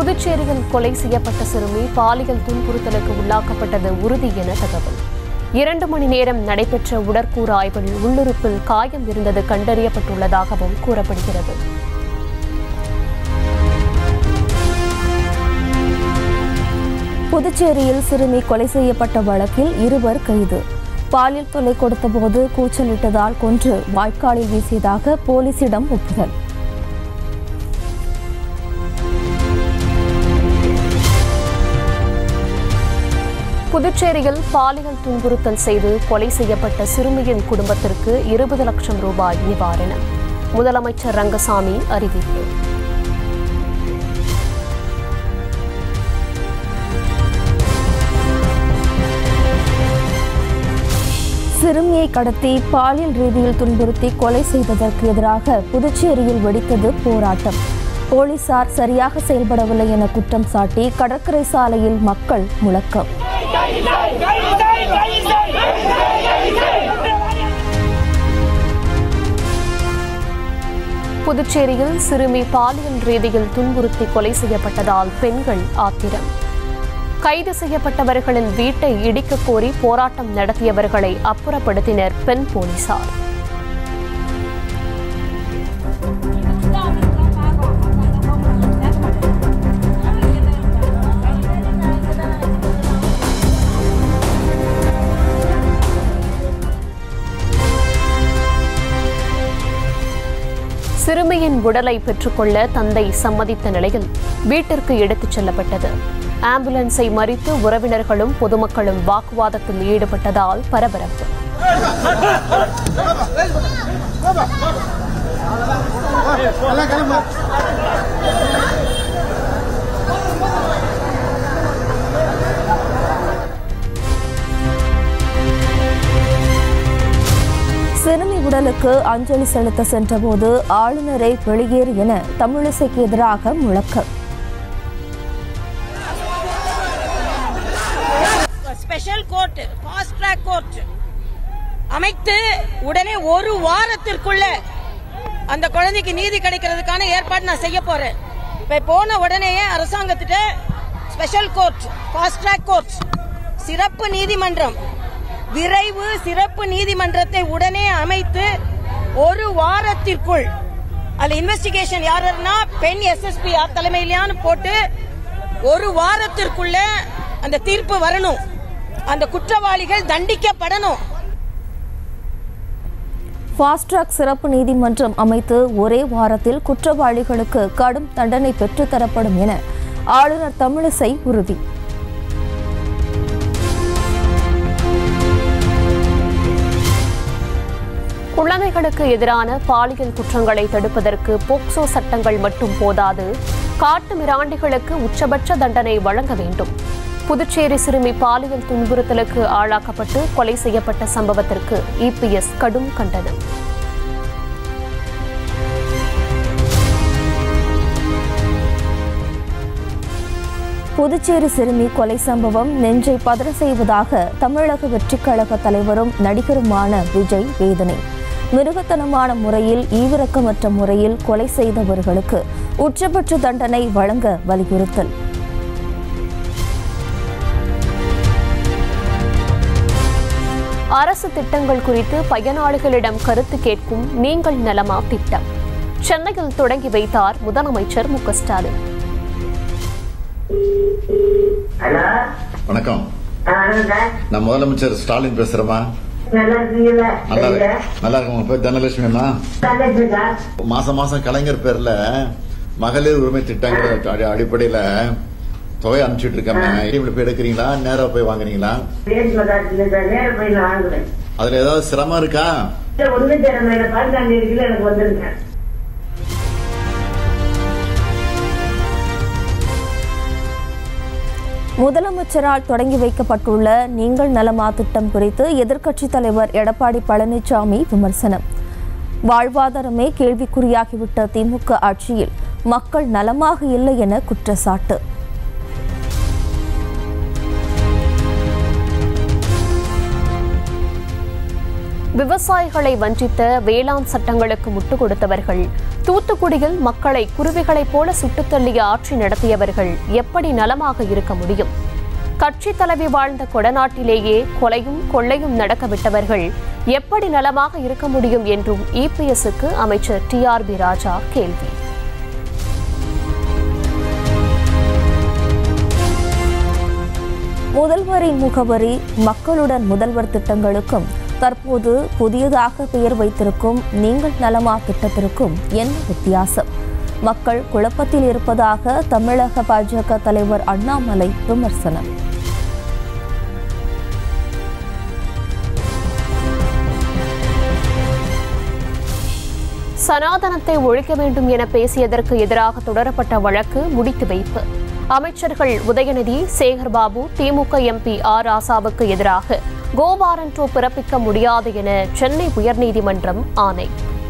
புதுச்சேரியில் கொலை செய்யப்பட்ட சிறுமி பாலியல் துன்புறுத்தலுக்கு உள்ளாக்கப்பட்டது உறுதி என தகவல் இரண்டு மணி நேரம் நடைபெற்ற உடற்கூறு ஆய்வில் உள்ளுறுப்பில் காயம் இருந்தது கண்டறியப்பட்டுள்ளதாகவும் கூறப்படுகிறது புதுச்சேரியில் சிறுமி கொலை செய்யப்பட்ட வழக்கில் இருவர் கைது பாலியல் தொல்லை கொடுத்தபோது கூச்சலிட்டதால் கொன்று வாய்க்காலில் வீசியதாக போலீசிடம் ஒப்புதல் புதுச்சேரியில் பாலியல் துன்புறுத்தல் செய்து கொலை செய்யப்பட்ட சிறுமியின் குடும்பத்திற்கு இருபது லட்சம் ரூபாய் நிவாரணம் முதலமைச்சர் ரங்கசாமி அறிவிப்பு சிறுமியை கடத்தி பாலியல் ரீதியில் துன்புறுத்தி கொலை செய்ததற்கு எதிராக புதுச்சேரியில் வெடித்தது போராட்டம் போலீசார் சரியாக செயல்படவில்லை என குற்றம் சாட்டி கடற்கரை சாலையில் மக்கள் முழக்கம் புதுச்சேரியில் சிறுமி பாலியல் ரீதியில் துன்புறுத்தி கொலை செய்யப்பட்டதால் பெண்கள் ஆத்திரம் கைது செய்யப்பட்டவர்களின் வீட்டை இடிக்க கோரி போராட்டம் நடத்தியவர்களை அப்புறப்படுத்தினர் பெண் போலீசார் சிறுமியின் உடலை பெற்றுக்கொள்ள தந்தை சம்மதித்த நிலையில் வீட்டிற்கு எடுத்துச் செல்லப்பட்டது ஆம்புலன்ஸை மறித்து உறவினர்களும் பொதுமக்களும் வாக்குவாதத்தில் ஈடுபட்டதால் பரபரப்பு சிறுமி உடலுக்கு அஞ்சலி செலுத்த சென்றபோது ஆளுநரை வெளியேறு என தமிழிசைக்கு எதிராக முழக்கம் special court fast track court அமைத்து உடனே ஒரு வாரத்திற்குள்ள அந்த குழந்தைக்கு நீதி கிடைக்கிறதுக்கான ஏற்பாடு நான் செய்ய போறேன் இப்ப போன உடனேயே அரசாங்கத்திட்ட special court fast track court சிறப்பு நீதிமன்றம் விரைவு சிறப்பு நீதிமன்றத்தை உடனே அமைத்து ஒரு வாரத்திற்குள் அதுல இன்வெஸ்டிகேஷன் யாருன்னா பெண் எஸ்எஸ்பி யார் தலைமையிலான்னு போட்டு ஒரு வாரத்திற்குள்ள அந்த தீர்ப்பு வரணும் அந்த குற்றவாளிகள் தண்டிக்கப்படணும் ஃபாஸ்ட் ட்ராக் சிறப்பு நீதிமன்றம் அமைத்து ஒரே வாரத்தில் குற்றவாளிகளுக்கு கடும் தண்டனை பெற்றுத்தரப்படும் என ஆளுநர் தமிழிசை உறுதி குழந்தைகளுக்கு எதிரான பாலியல் குற்றங்களை தடுப்பதற்கு போக்சோ சட்டங்கள் மட்டும் போதாது காட்டு மிராண்டிகளுக்கு உச்சபட்ச தண்டனை வழங்க வேண்டும் புதுச்சேரி சிறுமி பாலியல் துன்புறுத்தலுக்கு ஆளாக்கப்பட்டு கொலை செய்யப்பட்ட சம்பவத்திற்கு இபிஎஸ் கடும் கண்டனம் புதுச்சேரி சிறுமி கொலை சம்பவம் நெஞ்சை பதற செய்வதாக தமிழக வெற்றிக் கழக தலைவரும் நடிகருமான விஜய் வேதனை மிருகத்தனமான முறையில் ஈவிரக்கமற்ற முறையில் கொலை செய்தவர்களுக்கு உச்சபட்ச தண்டனை வழங்க வலியுறுத்தல் அரசு திட்டங்கள் குறித்து பயனாளிகளிடம் கருத்து கேட்கும் நீங்கள் நலமா திட்டம் சென்னையில் தொடங்கி வைத்தார் முதலமைச்சர் மு க ஸ்டாலின் ஹலோ வணக்கம் வணக்கங்க நான் முதலமைச்சர் ஸ்டாலின் பேசுறேம்மா நல்லா இருக்கீங்களா நல்லா இருக்கு நல்லா இருக்கு உங்க பேர் தனலட்சுமிமா இருக்கா மாசம் மாசம் கலைஞர் பேர்ல மகளிர் உரிமை திட்டங்கிற அடி- அடிப்படையில தொகை அனுப்பிச்சிட்டு இருக்கேன் இவ்வளவு போய் எடுக்கிறீங்களா நேரா போய் வாங்குறீங்களா ரேட்ல காட்டுங்க நேர போய் நான் வாங்குறேன் அதுல ஏதாவது சிரமம் இருக்கா இல்ல, ஒண்ணு திறமையில பதினஞ்சாம் தேதிக்குள்ள எனக்கு வந்துருங்க முதலமைச்சரால் தொடங்கி வைக்கப்பட்டுள்ள நீங்கள் நலமா திட்டம் குறித்து எதிர்க்கட்சித் தலைவர் எடப்பாடி பழனிசாமி விமர்சனம் வாழ்வாதாரமே கேள்விக்குறியாகிவிட்ட திமுக ஆட்சியில் மக்கள் நலமாக இல்லை என குற்றச்சாட்டு விவசாயிகளை வஞ்சித்த வேளாண் சட்டங்களுக்கு முட்டுக் கொடுத்தவர்கள் தூத்துக்குடியில் மக்களை குருவிகளைப் போல சுட்டுத் தள்ளிய ஆட்சி நடத்தியவர்கள் எப்படி நலமாக இருக்க முடியும் கட்சி தலைவி வாழ்ந்த கொடநாட்டிலேயே கொலையும் கொள்ளையும் நடக்க விட்டவர்கள் எப்படி நலமாக இருக்க முடியும் என்றும் இபிஎஸ்க்கு அமைச்சர் டி ஆர் பி ராஜா கேள்வி முதல்வரின் முகவரி மக்களுடன் முதல்வர் திட்டங்களுக்கும் தற்போது புதியதாக பெயர் வைத்திருக்கும் நீங்கள் நலமா திட்டத்திற்கும் என்ன வித்தியாசம் மக்கள் குழப்பத்தில் இருப்பதாக தமிழக பாஜக தலைவர் அண்ணாமலை விமர்சனம் சனாதனத்தை ஒழிக்க வேண்டும் என பேசியதற்கு எதிராக தொடரப்பட்ட வழக்கு முடித்து வைப்பு அமைச்சர்கள் உதயநிதி சேகர்பாபு திமுக எம்பி ஆர் ராசாவுக்கு எதிராக கோ வாரண்டோ பிறப்பிக்க முடியாது என சென்னை உயர்நீதிமன்றம் ஆணை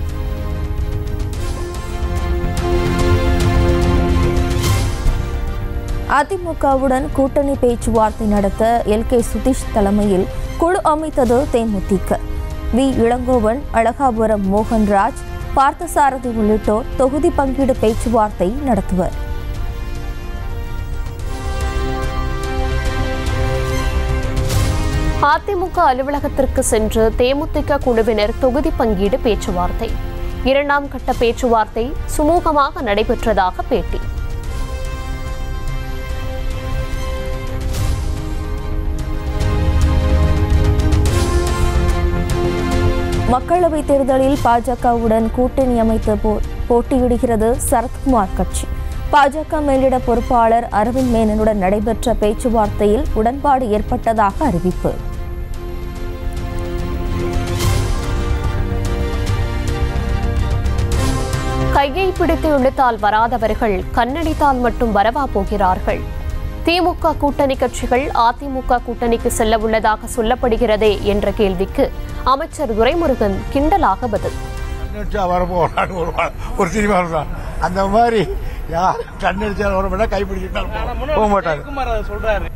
அதிமுகவுடன் கூட்டணி பேச்சுவார்த்தை நடத்த எல் கே சுதீஷ் தலைமையில் குழு அமைத்தது தேமுதிக வி இளங்கோவன் அழகாபுரம் மோகன்ராஜ் பார்த்தசாரதி உள்ளிட்டோர் தொகுதி பங்கீடு பேச்சுவார்த்தை நடத்துவர் அதிமுக அலுவலகத்திற்கு சென்று தேமுதிக குழுவினர் தொகுதி பங்கீடு பேச்சுவார்த்தை இரண்டாம் கட்ட பேச்சுவார்த்தை சுமூகமாக நடைபெற்றதாக பேட்டி மக்களவைத் தேர்தலில் பாஜகவுடன் கூட்டணி அமைத்து போ- போட்டியிடுகிறது சரத்குமார் கட்சி பாஜக மேலிட பொறுப்பாளர் அரவிந்த் மேனனுடன் நடைபெற்ற பேச்சுவார்த்தையில் உடன்பாடு ஏற்பட்டதாக அறிவிப்பு கையை பிடித்து இழுத்தால் வராதவர்கள் கண்ணடித்தால் மட்டும் வரவா போகிறார்கள் திமுக கூட்டணி கட்சிகள் அதிமுக கூட்டணிக்கு செல்ல உள்ளதாக சொல்லப்படுகிறதே என்ற கேள்விக்கு அமைச்சர் துரைமுருகன் கிண்டலாக பதில் கண்ணடிச்சா வரப்போறான்னு ஒரு வா- ஒரு சினிமா தான் அந்த மாதிரி யார் கண்ணடிச்சா வர மாட்டா கைப்பிடிச்சிட்டு போக மாட்டாங்க குமார் அதை சொல்றாரு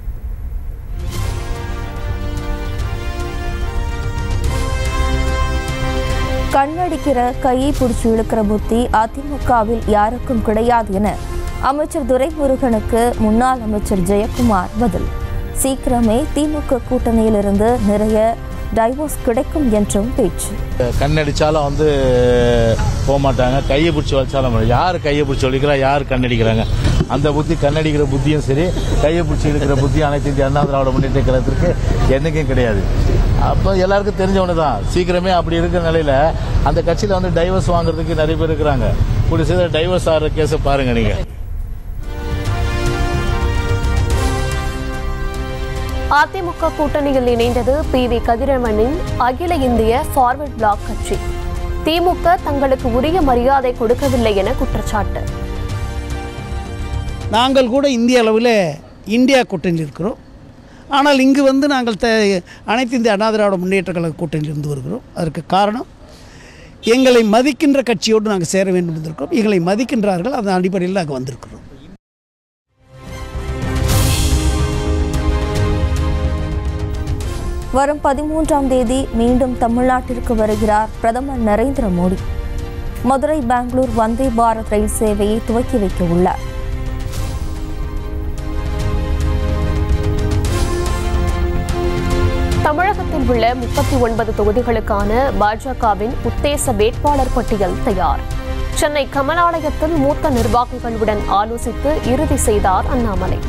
கண்ணடிக்கிற கையை பிடிச்சு இழுக்கிற புத்தி அதிமுகவில் யாருக்கும் கிடையாது என அமைச்சர் துரைமுருகனுக்கு முன்னாள் அமைச்சர் ஜெயக்குமார் பதில் சீக்கிரமே திமுக கூட்டணியிலிருந்து நிறைய டைவோர்ஸ் கிடைக்கும் என்றும் பேச்சு கண்ணடிச்சாலும் வந்து போக மாட்டாங்க கையை பிடிச்சி வச்சாலும் மாட்டாங்க. யார் கையை பிடிச்சி வலிக்கிறா யார் கண்ணடிக்கிறாங்க அந்த புத்தி கண்ணடிக்கிற புத்தியும் சரி கையை பிடிச்சி இழுக்கிற புத்தி அனைத்து இந்திய அண்ணா திராவிட முன்னேற்ற கழகத்திற்கு என்னைக்கும் கிடையாது அப்போ எல்லாருக்கும் தெரிஞ்சவனு தான் சீக்கிரமே அப்படி இருக்கிற நிலையில அந்த கட்சியில வந்து டைவர்ஸ் வாங்குறதுக்கு நிறைய பேர் இருக்கிறாங்க கூடிய சீக்கிரம் டைவர்ஸ் ஆகிற கேஸை பாருங்க நீங்க அதிமுக கூட்டணியில் இணைந்தது பி வி கதிரவனின் அகில இந்திய ஃபார்வர்ட் பிளாக் கட்சி திமுக தங்களுக்கு உரிய மரியாதை கொடுக்கவில்லை என குற்றச்சாட்டு நாங்கள் கூட இந்திய அளவில் இந்தியா கூட்டணியில் இருக்கிறோம் ஆனால் இங்கு வந்து நாங்கள் த அனைத்து இந்திய அண்ணா திராவிட முன்னேற்ற கழக கூட்டணியில் இருந்து வருகிறோம் அதற்கு காரணம் எங்களை மதிக்கின்ற கட்சியோடு நாங்கள் சேர வேண்டும் என்றிருக்கிறோம் எங்களை மதிக்கின்றார்கள் அதன் அடிப்படையில் நாங்கள் வந்திருக்கிறோம் வரும் பதிமூன்றாம் தேதி மீண்டும் தமிழ்நாட்டிற்கு வருகிறார் பிரதமர் நரேந்திர மோடி மதுரை பெங்களூர் வந்தே பாரத் ரயில் சேவையை துவக்கி வைக்க உள்ளார் தமிழகத்தில் உள்ள முப்பத்தி ஒன்பது தொகுதிகளுக்கான பாஜகவின் உத்தேச வேட்பாளர் பட்டியல் தயார் சென்னை கமலாலயத்தில் மூத்த நிர்வாகிகளுடன் ஆலோசித்து இறுதி செய்தார் அண்ணாமலை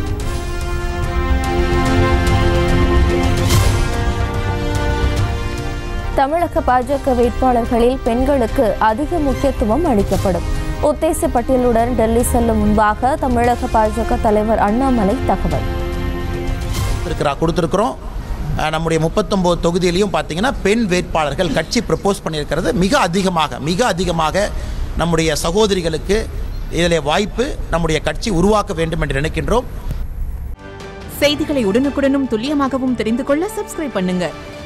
தமிழக பாஜக வேட்பாளர்களில் பெண்களுக்கு அதிக முக்கியத்துவம் அளிக்கப்படும் உத்தேச பட்டியலுடன் டெல்லி செல்லும் முன்பாக தமிழக பாஜக தலைவர் அண்ணாமலை தகவல் இருக்கிறா கொடுத்துருக்குறோம் அஹ் நம்முடைய முப்பத்தொம்போது தொகுதியிலையும் பார்த்தீங்கன்னா பெண் வேட்பாளர்கள் கட்சி ப்ரப்போஸ் பண்ணியிருக்கிறது மிக அதிகமாக மிக அதிகமாக நம்முடைய சகோதரிகளுக்கு இதில் வாய்ப்பு நம்முடைய கட்சி உருவாக்க வேண்டும் என்று நினைக்கின்றோம் செய்திகளை உடனுக்குடனும் துல்லியமாகவும் தெரிந்து கொள்ள சப்ஸ்கிரைப் பண்ணுங்க